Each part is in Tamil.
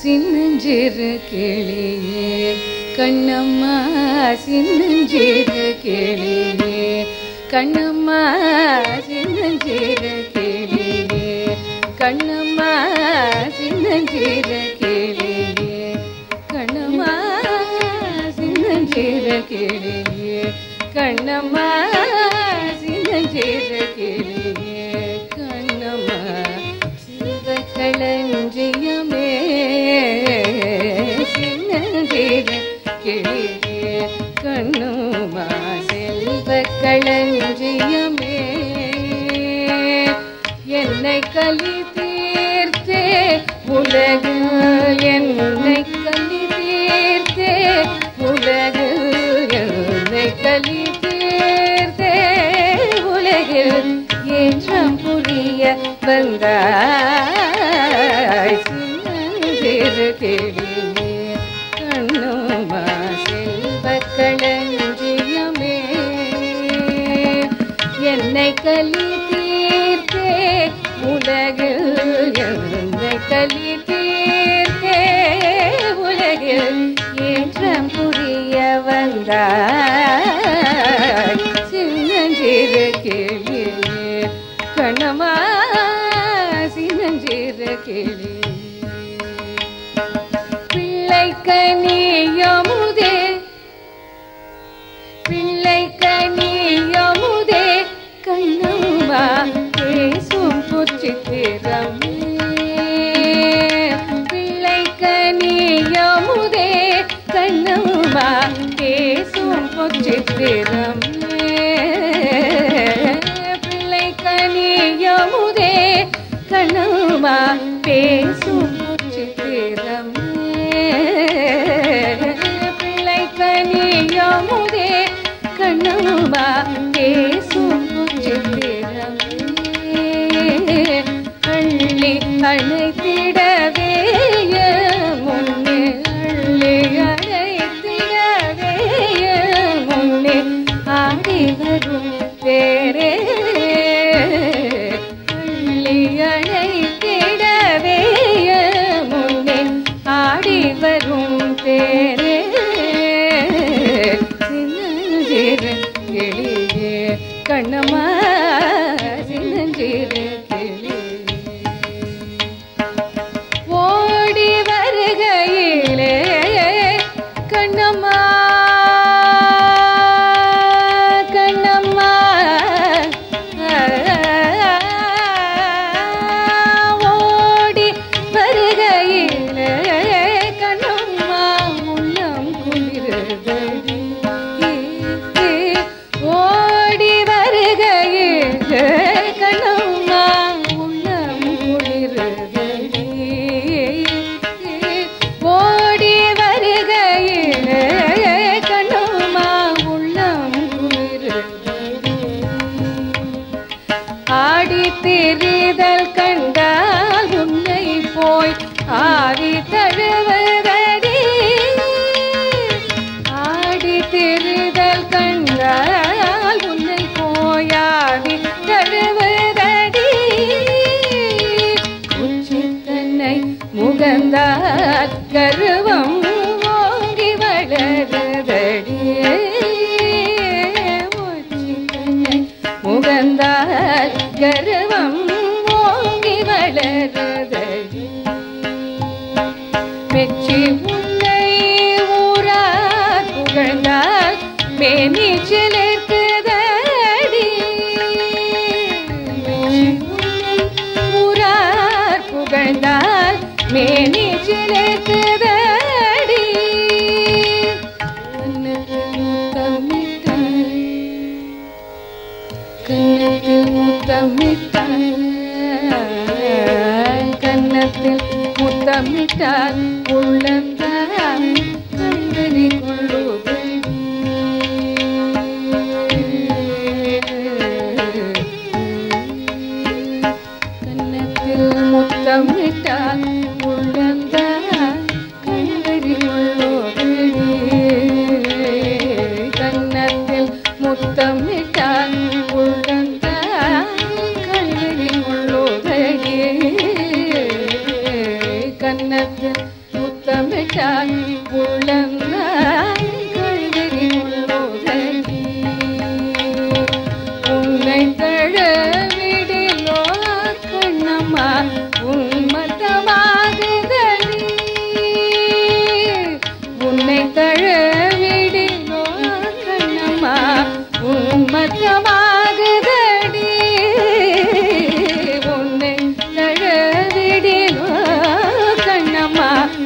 சின்னஞ்சிறு கிளியே கண்ணம்மா சின்னஞ்சிறு கிளியே கண்ணம்மா சின்னஞ்சிறு கிளியே கண்ணம்மா சின்னஞ்சிறு கிளியே கண்ணம்மா சின்னஞ்சிறு கிளியே கண்ணம்மா சின்னஞ்சிறு கிளியே கண்ணம்மா சிவ களஞ்சியமே சின்னஞ்சிறு கிளியே கண்ணுமா செல்வ களஞ்சியமே என்னை கலி தீர்த்தே உலகு என்னை கலி தீர்த்தே உலகு என்னை கலி தீர்த்தே உலகில் ஏற்றம் புரிய வந்தாய் சின்னஞ்சிறு கிளியே கண்ணுமா செல்வ களஞ்சியமே என்னை கலி தீர்த்தே உலகில் என்னை கலி தீர்த்தே உலகில் ஏற்றம் புரிய வந்தாய் சின்னஞ்சிறு கிளியே கணமா சின்னஞ்சிறு கிளியே பிள்ளை கனியமுதே பிள்ளை கனியமுதே கண்ணம்மா பேசும் புச்சித்திரமே பிள்ளை கனியமுதே கண்ணம்மா பேசும் புச்சித்திரமே பிள்ளை கனியமுதே கண்ணம்மா பேசும் புச்சித்திரமே பிள்ளை கனியமுதே கண்ணுமா பேசும் சித்திரமே அள்ளி அணைத்திடவே முன்னே அள்ளி அணைத்திடவே முன்னே ஆடி வரும் பேரே அள்ளி அணைத்திடவே முன்னே ஆடி வரும் பேரே சின்னஞ்சிறு கிளியே கண்ணம்மா சின்னஞ்சிறு கிளியே ஓடி வருகையிலே கண்ணம்மா கண்ணம்மா ஓடி வருகையிலே கண்ணம்மா உள்ளம் குளிர்தடி ஓடி வருகையிலே கண்ணம்மா உள்ளம் குளிர்தடி ஓடி வருகையிலே கண்ணம்மா உள்ளம் குளிர்தடி ஆடி திரிதல் கண்டால் உன்னை போய் ஆடி தழுவதடி ஆடி திரிதல் கண்டால் உன்னை போய் ஆடி தழுவதடி உச்சி தன்னை முகந்தால் கருவம் ஓங்கி வளருதடியே உச்சி தன்னை முகந்தால் கருவம் ஓங்கி வளருதடி மெச்சி உன்னை ஊரார் புகழ்ந்தால் மேனி சிலிர்க்குதடி மெச்சி உன்னை ஊரார் புகழ்ந்தால் மேனி சிலிர்க்குதடி கன்னத்தில் முத்தமிட்டாள் கன்னத்தில் முத்தமிட்டால் உள்ளந்தால் கண்டறி கொள்ளுதடி கன்னத்தில் முத்தமிட்டால் உள்ளந்தால் கண்டறி கொள்ளுதடி கன்னத்தில் முத்தமிட்டால் உள்ளந்தால் கண்டறி கொள்ளுதடி கன்னத்தில் முத்தமிட்டால் உள்ளந்த கழுதறி உள்ளோதடி உன்னை தழவிடிலோ கண்ணம்மா உன்மத்தமாகுதடி உன்னை தழவிடிலோ கண்ணம்மா உன்மத்தமாகுதடி உன்னை தழவிடிலோ கண்ணம்மா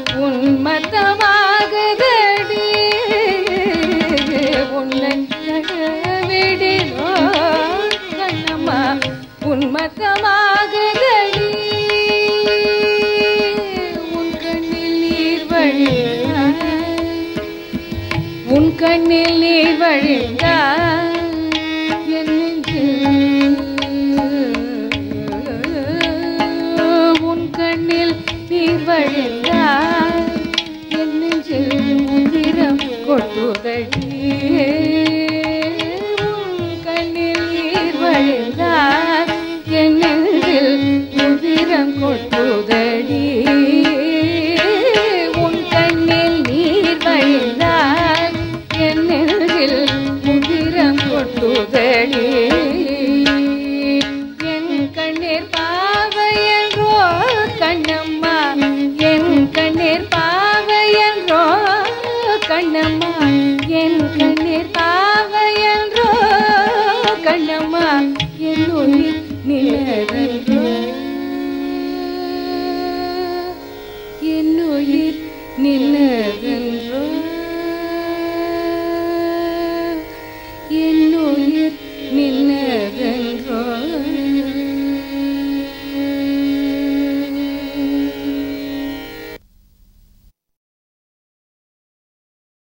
உன்மத்தமாகுதடி உன்னை தழவிடிலோ கண்ணம்மா உன்மத்தமாகுதடி உன் கண்ணில் நீர் வழிந்தாய் உன் கண்ணில் நீர் வழிந்தாய் என் நெஞ்சில் உன் கண்ணில் நீர் வழிந்தாய் என் நெஞ்சில் முதிரம் கொட்டுதடி உன் கண்ணில் நீர் வழிந்தாய் என் நெஞ்சில் முதிரம் கொட்டுதடி உன் கண்ணில் நீர் வழிந்தாய் என் நெஞ்சில் முதிரம் கொட்டுதடி என் கண்ணீர் பாவையன்றோ கண்ணம்மா என் கண்ணீர் பாவையன்றோ கண்ணம்மா என் கண்ணீர் பாவையன்றோ கண்ணம்மா என் உயிர் நிலதன்றோ என் உயிர் நிலதன்றோ